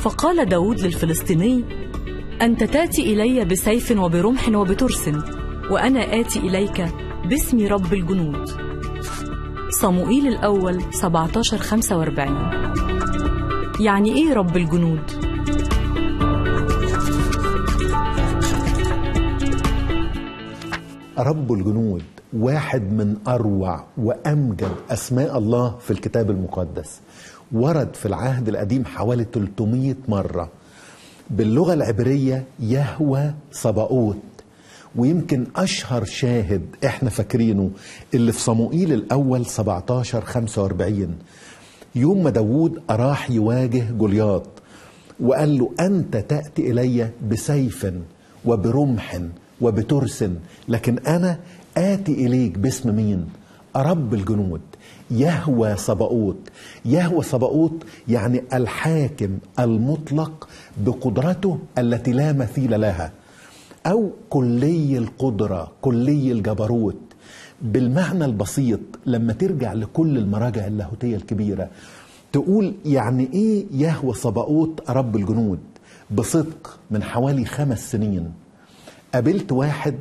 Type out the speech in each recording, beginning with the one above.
فقال داود للفلسطيني أنت تاتي إلي بسيف وبرمح وبترس وأنا آتي إليك باسم رب الجنود صموئيل الأول 17 45 يعني إيه رب الجنود؟ رب الجنود واحد من اروع وامجد اسماء الله في الكتاب المقدس ورد في العهد القديم حوالي 300 مره باللغه العبريه يهوى صباؤوت ويمكن اشهر شاهد احنا فاكرينه اللي في صموئيل الاول 17 45 يوم ما داوود راح يواجه جولياط وقال له انت تاتي الي بسيف وبرمح وبترس لكن انا اتي اليك باسم مين رب الجنود يهوى صباؤوت يهوى صباؤوت يعني الحاكم المطلق بقدرته التي لا مثيل لها او كلي القدره كلي الجبروت بالمعنى البسيط لما ترجع لكل المراجع اللاهوتيه الكبيره تقول يعني ايه يهوى صباؤوت رب الجنود بصدق من حوالي خمس سنين قابلت واحد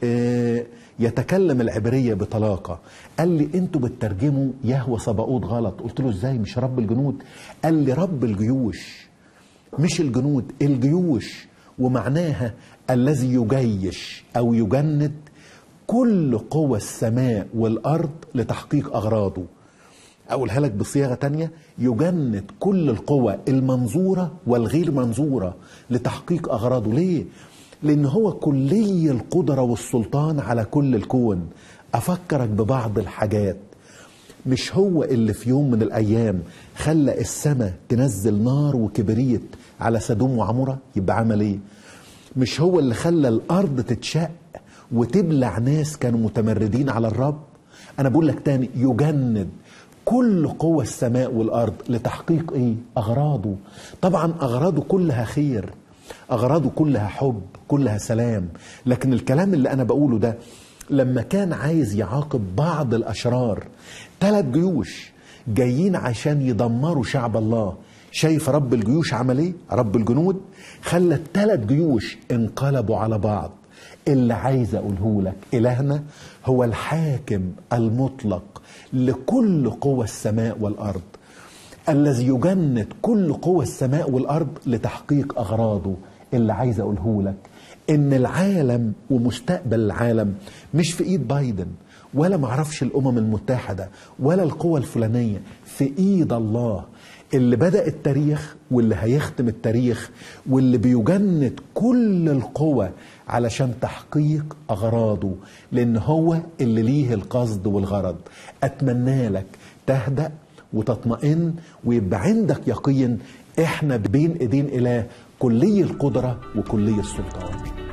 يتكلم العبرية بطلاقة قال لي انتوا بتترجموا يهوى صباؤوت غلط قلت له ازاي مش رب الجنود قال لي رب الجيوش مش الجنود الجيوش ومعناها الذي يجيش او يجند كل قوى السماء والارض لتحقيق اغراضه اقولها لك بصياغه تانية يجند كل القوى المنظوره والغير منظوره لتحقيق اغراضه ليه لان هو كلي القدره والسلطان على كل الكون افكرك ببعض الحاجات مش هو اللي في يوم من الايام خلى السماء تنزل نار وكبريت على سدوم وعموره يبقى عمل ايه مش هو اللي خلى الارض تتشق وتبلع ناس كانوا متمردين على الرب انا بقول لك تاني يجند كل قوى السماء والارض لتحقيق ايه اغراضه طبعا اغراضه كلها خير أغراضه كلها حب كلها سلام لكن الكلام اللي أنا بقوله ده لما كان عايز يعاقب بعض الأشرار ثلاث جيوش جايين عشان يدمروا شعب الله شايف رب الجيوش عمل ايه رب الجنود خلى الثلاث جيوش انقلبوا على بعض اللي عايز اقوله لك الهنا هو الحاكم المطلق لكل قوى السماء والارض الذي يجند كل قوى السماء والارض لتحقيق اغراضه اللي عايز اقوله لك ان العالم ومستقبل العالم مش في ايد بايدن ولا معرفش الامم المتحده ولا القوى الفلانيه في ايد الله اللي بدا التاريخ واللي هيختم التاريخ واللي بيجند كل القوى علشان تحقيق اغراضه لان هو اللي ليه القصد والغرض اتمنى لك تهدأ وتطمئن ويبقى عندك يقين احنا بين ايدين اله كلي القدره وكلي السلطان